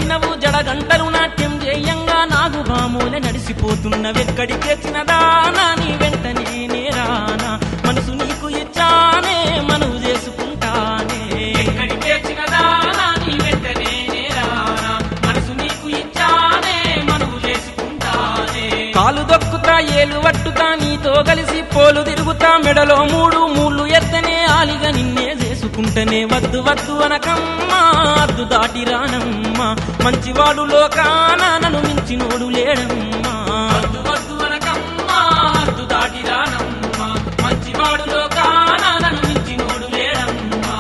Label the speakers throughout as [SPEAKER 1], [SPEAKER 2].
[SPEAKER 1] వచ్చినవు జడగంటలు నాట్యం చేయంగా నాగు బామూల నడిసిపోతున్నవెక్కడికే చిన్నదానా నీ వెంటనే నేరానా మనసు నీకు ఇచ్చానే మనవు చేసుకుంటానే ఎక్కడికే చిన్నదానా నీ వెంటనే నేరానా మనసు నీకు ఇచ్చానే మనవు చేసుకుంటానే కాలు దొక్కుతా ఏలు పట్టుతా నీతో కలిసి పోలు తిరుగుతా మెడలో మూడు మూళ్ళు ఎత్తనే ఆలిగా నిన్నే చేసుకుంటనే వద్దు వద్దు అనకమ్మా అద్దు దాటి రానమ్మా మంచివాడు లోకాన నన్ను మించినోడు లేడమ్మా వద్దు వద్దు అనకమ్మా అద్దు దాటి రానమ్మా మంచివాడు లోకాన నన్ను మించినోడు లేడమ్మా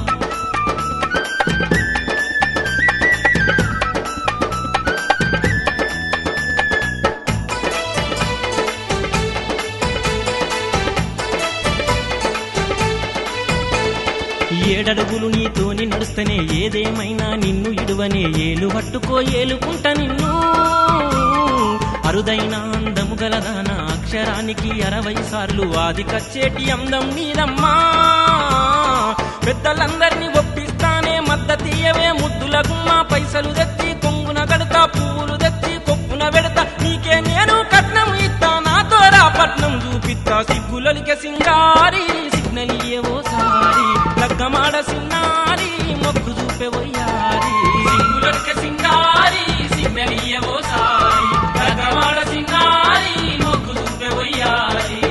[SPEAKER 1] ఏడడుగులు నీతోని నడుస్తనే ఏదేమైనా నిన్ను ఇడువనే ఏలు పట్టుకో ఏలుకుంట నిన్ను అరుదైన అందము గలదాన అక్షరానికి అరవై సార్లు ఆది కచ్చేటి అందం నీదమ్మా పెద్దలందరినీ ఒప్పిస్తానే మద్దతీయవే ముద్దుల గుమ్మ పైసలు తెచ్చి కొంగున గడతా పువ్వులు తెచ్చి కొప్పున వెడతా నీకే నేను కట్నం ఇస్తా నాతో రా పట్నం చూపిస్తా సిగ్గులలిక సింగారి సిగ్నల్ ఇయ్యవో సారి లగ్గమాడ సిన్నారి మొగ్గు చూపే వయ్యారి సిగ్గులలిక సింగారి సిగ్నల్ ఇయ్యవో సారి లగ్గమాడ సిన్నారి మొగ్గు చూపే వయ్యారి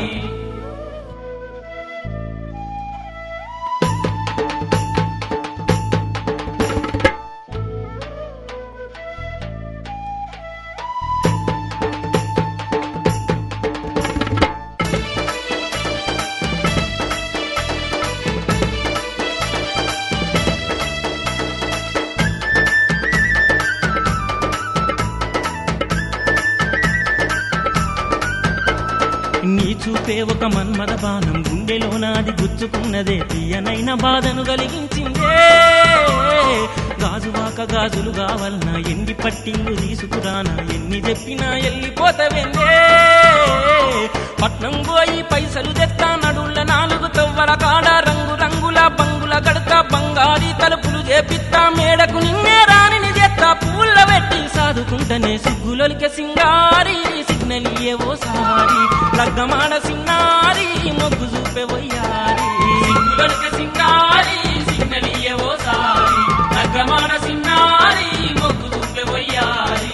[SPEAKER 1] నీ చూపే ఒక మన్మద బాణం గుండెలో నాది గుచ్చుకున్నదే తీయనైన బాధను కలిగించిందే గాజువాక గాజులు కావలనా ఎండి పట్టిల్లు తీసుకురానా ఎన్ని చెప్పినా ఎల్లిపోతవెందే పట్నం పోయి పైసలు తెత్తా నడుళ్ళ నాలుగు తవ్వల కాడ రంగు రంగుల బంగుల గడతా బంగారీ తలుపులు చేపిత్తా మేడకు నిన్నే రాణిని చేత్తా పూల పెట్టి సాదుకుంటనే సిగ్గులొలిక సింగారి సిగ్నల్ ఇయ్యేవో సారి లగ్గమాడ సిన్నారి మొగ్గు చూపే వయ్యారి సిగ్గులొలిక సింగారి సిగ్నల్ ఇయ్యేవో సారి లగ్గమాడ సిన్నారి మొగ్గు చూపే వయ్యారి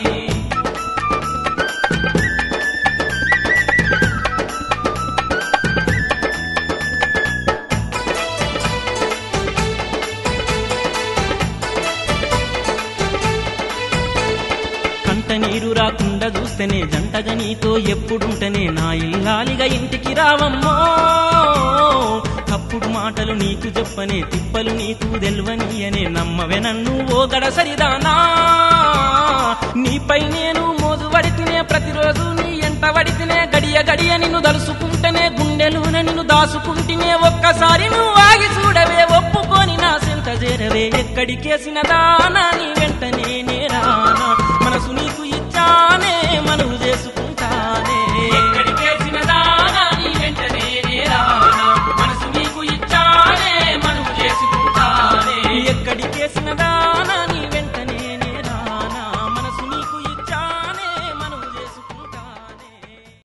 [SPEAKER 1] కంట నీరు రాకుండా చూస్తేనే జంటగా నీతో ఎప్పుడుంటనే నా ఇల్లాలిగా ఇంటికి రావమ్మో తప్పుడు మాటలు నీకు చెప్పనే తిప్పలు నీకు తెల్వని అనే నమ్మవే నన్ను ఓ గడసరిదానా నీపై నేను మోజు పడితేనే ప్రతిరోజు నీ ఎంట పడితేనే గడియ గడియ నిన్ను దలుసుకుంటేనే గుండెలున నిన్ను దాసుకుంటేనే ఒక్కసారి నువ్వు ఆగి చూడవే ఒప్పుకొని నా సెంత చేరవే ఎక్కడికేసిన దానా నీ వెంటనే నేరానా మనసు నీకు ఇచ్చానే మనవు చేసుకు